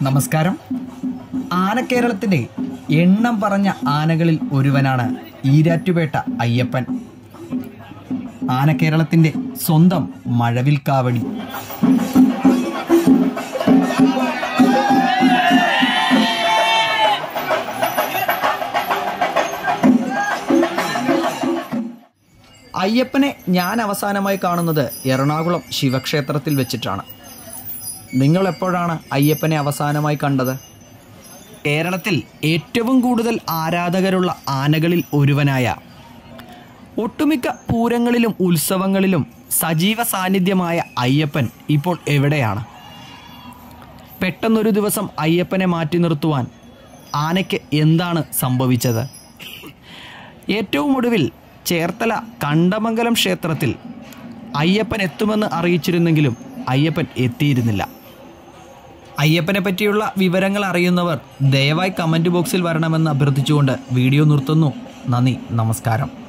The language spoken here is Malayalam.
നമസ്കാരം ആനക്കേരളത്തിൻ്റെ എണ്ണം പറഞ്ഞ ആനകളിൽ ഒരുവനാണ് ഈരാറ്റുപേട്ട അയ്യപ്പൻ ആനക്കേരളത്തിൻ്റെ സ്വന്തം മഴവിൽ കാവടി അയ്യപ്പനെ ഞാൻ അവസാനമായി കാണുന്നത് എറണാകുളം ശിവക്ഷേത്രത്തിൽ വെച്ചിട്ടാണ് നിങ്ങൾ എപ്പോഴാണ് അയ്യപ്പനെ അവസാനമായി കണ്ടത് കേരളത്തിൽ ഏറ്റവും കൂടുതൽ ആരാധകരുള്ള ആനകളിൽ ഒരുവനായ ഒട്ടുമിക്ക പൂരങ്ങളിലും ഉത്സവങ്ങളിലും സജീവ സാന്നിധ്യമായ അയ്യപ്പൻ ഇപ്പോൾ എവിടെയാണ് പെട്ടെന്നൊരു ദിവസം അയ്യപ്പനെ മാറ്റി നിർത്തുവാൻ ആനയ്ക്ക് എന്താണ് സംഭവിച്ചത് ഏറ്റവും ഒടുവിൽ ചേർത്തല കണ്ടമംഗലം ക്ഷേത്രത്തിൽ അയ്യപ്പൻ എത്തുമെന്ന് അറിയിച്ചിരുന്നെങ്കിലും അയ്യപ്പൻ എത്തിയിരുന്നില്ല അയ്യപ്പനെ പറ്റിയുള്ള വിവരങ്ങൾ അറിയുന്നവർ ദയവായി കമൻറ്റ് ബോക്സിൽ വരണമെന്ന് അഭ്യർത്ഥിച്ചുകൊണ്ട് വീഡിയോ നിർത്തുന്നു നന്ദി നമസ്കാരം